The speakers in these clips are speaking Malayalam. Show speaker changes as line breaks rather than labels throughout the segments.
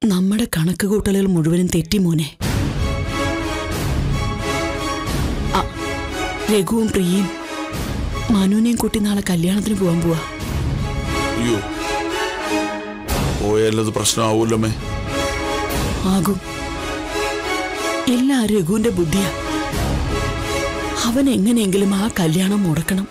നമ്മുടെ കണക്ക് കൂട്ടലുകൾ മുഴുവനും തെറ്റി മോനെ ആ, രഘുവും പ്രിയയും മനുവിനെയും കൂട്ടി നാളെ കല്യാണത്തിന് പോവാൻ പോവാ
അയ്യോ പോയാലത് പ്രശ്നമാവൂല്ലമ്മേ
ആകും എല്ലാം രഘുവിന്റെ ബുദ്ധിയാ അവൻ എങ്ങനെയെങ്കിലും ആ കല്യാണം മുടക്കണം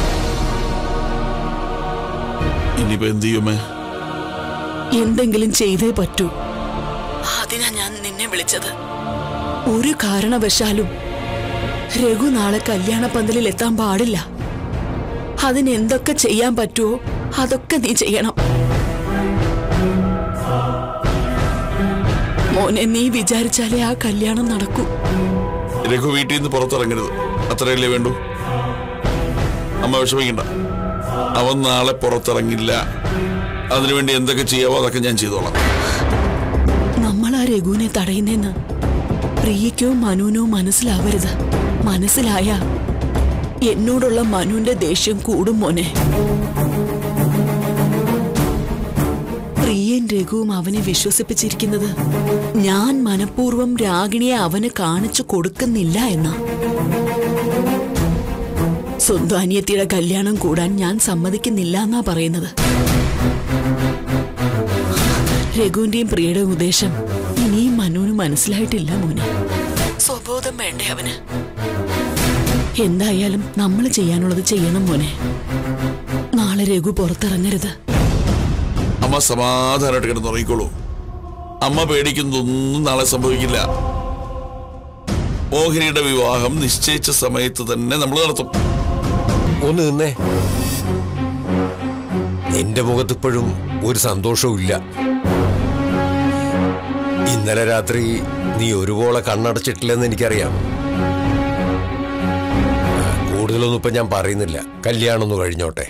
ഇനിയിപ്പോ എന്ത് ചെയ്യുമേ
എന്തെങ്കിലും ചെയ്തേ പറ്റൂ അതിനാ ഞാൻ നിന്നെ വിളിച്ചത് ഒരു കാരണവശാലും രഘു നാളെ കല്യാണ പന്തലിൽ എത്താൻ പാടില്ല അതിന് എന്തൊക്കെ ചെയ്യാൻ പറ്റുമോ അതൊക്കെ നീ ചെയ്യണം മോനെ നീ വിചാരിച്ചാലേ ആ കല്യാണം നടക്കൂ
രഘു വീട്ടിൽ നിന്ന് പുറത്തിറങ്ങരുത് അത്രയല്ലേ വേണ്ടൂ അമ്മ വിഷമിക്കണ്ട അവൻ നാളെ പുറത്തിറങ്ങില്ല അതിനുവേണ്ടി എന്തൊക്കെ ചെയ്യാവോ അതൊക്കെ ഞാൻ ചെയ്തോളാം
നമ്മൾ ആ രഘുവിനെ തടയുന്നേന്ന് പ്രിയയ്ക്കോ മനുവിനോ മനസ്സിലാവരുത് മനസ്സിലായ എന്നോടുള്ള മനുവിന്റെ ദേഷ്യം കൂടും മോനെ പ്രിയൻ രഘുവും അവനെ വിശ്വസിപ്പിച്ചിരിക്കുന്നത് ഞാൻ മനഃപൂർവ്വം രാഗിണിയെ അവന് കാണിച്ചു കൊടുക്കുന്നില്ല എന്നാ സ്വന്തം അനിയത്തിയുടെ കല്യാണം കൂടാൻ ഞാൻ സമ്മതിക്കുന്നില്ല എന്നാ പറയുന്നത് രഘുവിന്റെയും പ്രിയയുടെയും ഉദ്ദേശം ഇനിയും മനുവിന് മനസ്സിലായിട്ടില്ല മോനെ സ്വബോധം വേണ്ടേ അവന് എന്തായാലും നമ്മൾ ചെയ്യാനുള്ളത് ചെയ്യണം മോനെ നാളെ രഘു പുറത്തിറങ്ങരുത്
അമ്മ സമാധാനമായിട്ട് കിടന്ന് ഉറങ്ങിക്കോളൂ അമ്മ പേടിക്കുന്നതൊന്നും നാളെ സംഭവിക്കില്ല മോഹിനിയുടെ വിവാഹം നിശ്ചയിച്ച സമയത്ത് തന്നെ നമ്മൾ നടത്തും
ഒന്ന് നിന്നേ നിന്റെ മുഖത്തിപ്പോഴും ഒരു സന്തോഷവും ഇല്ല ഇന്നലെ രാത്രി നീ ഒരുപോലെ കണ്ണടച്ചിട്ടില്ലെന്ന് എനിക്കറിയാം ആ, കൂടുതലൊന്നും ഇപ്പൊ ഞാൻ പറയുന്നില്ല കല്യാണം ഒന്ന് കഴിഞ്ഞോട്ടെ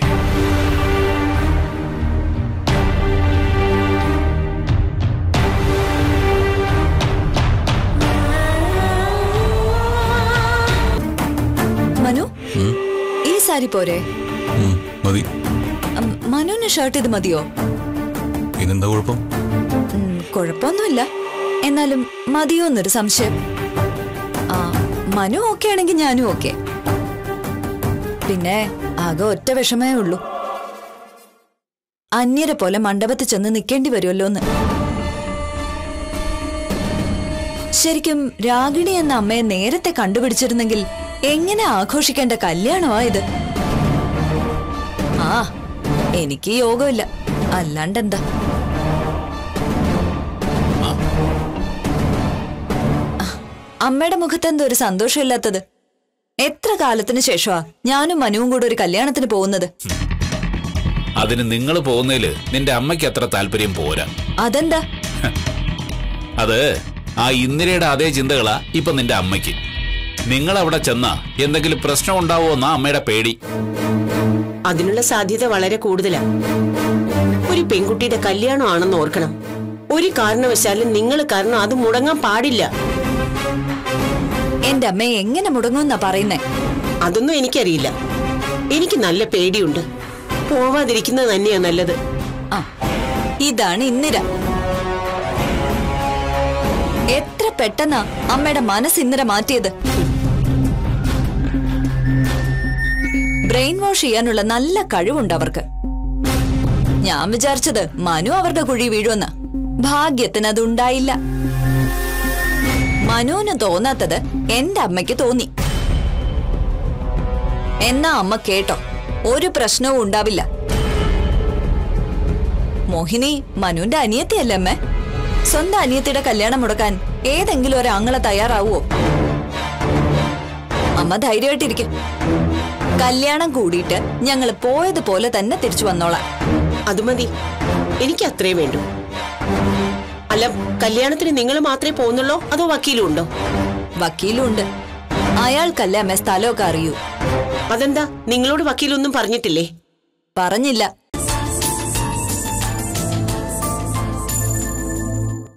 മനു ഈ സാരി പോരെ
മതി
ഉം, മനുവിന് ഷർട്ട് ഇത് മതിയോ
പിന്നെന്താ കുഴപ്പം
ഉം, കുഴപ്പമൊന്നുമില്ല എന്നാലും മതിയോ എന്നൊരു സംശയം ആ മനു ഓക്കെ ആണെങ്കിൽ ഞാനും ഓക്കെ പിന്നെ ആകെ ഒറ്റ വിഷമേ ഉള്ളൂ അന്യരെ പോലെ മണ്ഡപത്തിൽ ചെന്ന് നിൽക്കേണ്ടി വരുമല്ലോ എന്ന് ശരിക്കും രാഗിണി എന്ന അമ്മയെ നേരത്തെ കണ്ടുപിടിച്ചിരുന്നെങ്കിൽ എങ്ങനെ ആഘോഷിക്കേണ്ട കല്യാണമാ ഇത് ആ എനിക്ക് യോഗമില്ല അല്ലാണ്ടെന്താ അമ്മയുടെ മുഖത്ത് എന്തോ ഒരു സന്തോഷമില്ലാത്തത് എത്ര കാലത്തിന് ശേഷമാ ഞാനും മനുവും കൂടെ ഒരു കല്യാണത്തിന് പോകുന്നത്
അതിന് നിങ്ങൾ പോകുന്നതില് നിന്റെ അമ്മയ്ക്ക് അത്ര താല്പര്യം പോരാ
അതെന്താ
അത് ആ ഇന്ദിരയുടെ അതേ ചിന്തകളാ ഇപ്പൊ നിന്റെ അമ്മയ്ക്ക് നിങ്ങൾ അവിടെ ചെന്നാ എന്തെങ്കിലും പ്രശ്നം ഉണ്ടാവോ എന്നാ അമ്മയുടെ പേടി
അതിനുള്ള സാധ്യത വളരെ കൂടുതലാ ഒരു പെൺകുട്ടിയുടെ കല്യാണമാണെന്ന് ഓർക്കണം ഒരു കാരണവശാലും നിങ്ങൾ കാരണം അത് മുടങ്ങാൻ പാടില്ല
എന്റെ അമ്മയെ എങ്ങനെ മുടങ്ങുമെന്നാ പറയുന്നേ
അതൊന്നും എനിക്കറിയില്ല എനിക്ക് നല്ല പേടിയുണ്ട് പോവാതിരിക്കുന്നത് തന്നെയാ നല്ലത്
ആ ഇതാണ് ഇന്ദിര എത്ര പെട്ടെന്നാ അമ്മയുടെ മനസ്സ് ഇന്ദിര മാറ്റിയത് ബ്രെയിൻ വാഷ് ചെയ്യാനുള്ള നല്ല കഴിവുണ്ട് അവർക്ക് ഞാൻ വിചാരിച്ചത് മനു അവരുടെ കുഴി വീഴുമെന്ന് ഭാഗ്യത്തിന് അതുണ്ടായില്ല മനുവിന് തോന്നാത്തത് എന്റെ അമ്മയ്ക്ക് തോന്നി എന്നാ അമ്മ കേട്ടോ ഒരു പ്രശ്നവും ഉണ്ടാവില്ല മോഹിനി മനുവിന്റെ അനിയത്തിയല്ലേ അമ്മേ സ്വന്തം അനിയത്തിയുടെ കല്യാണം മുടക്കാൻ ഏതെങ്കിലും ഒരു ആങ്ങളെ തയ്യാറാവോ അമ്മ ധൈര്യമായിട്ടിരിക്കും കല്യാണം കൂടിയിട്ട് ഞങ്ങൾ പോയതുപോലെ തന്നെ തിരിച്ചു വന്നോളാം
അത് മതി എനിക്ക് അത്രേ വേണ്ടൂ അല്ല കല്യാണത്തിന് നിങ്ങൾ മാത്രമേ പോകുന്നുള്ളോ അതോ വക്കീലും ഉണ്ടോ
വക്കീലും ഉണ്ട് അയാൾക്കല്ലേ അമ്മ സ്ഥലമൊക്കെ അറിയൂ
അതെന്താ നിങ്ങളോട് വക്കീലൊന്നും പറഞ്ഞിട്ടില്ലേ
പറഞ്ഞില്ല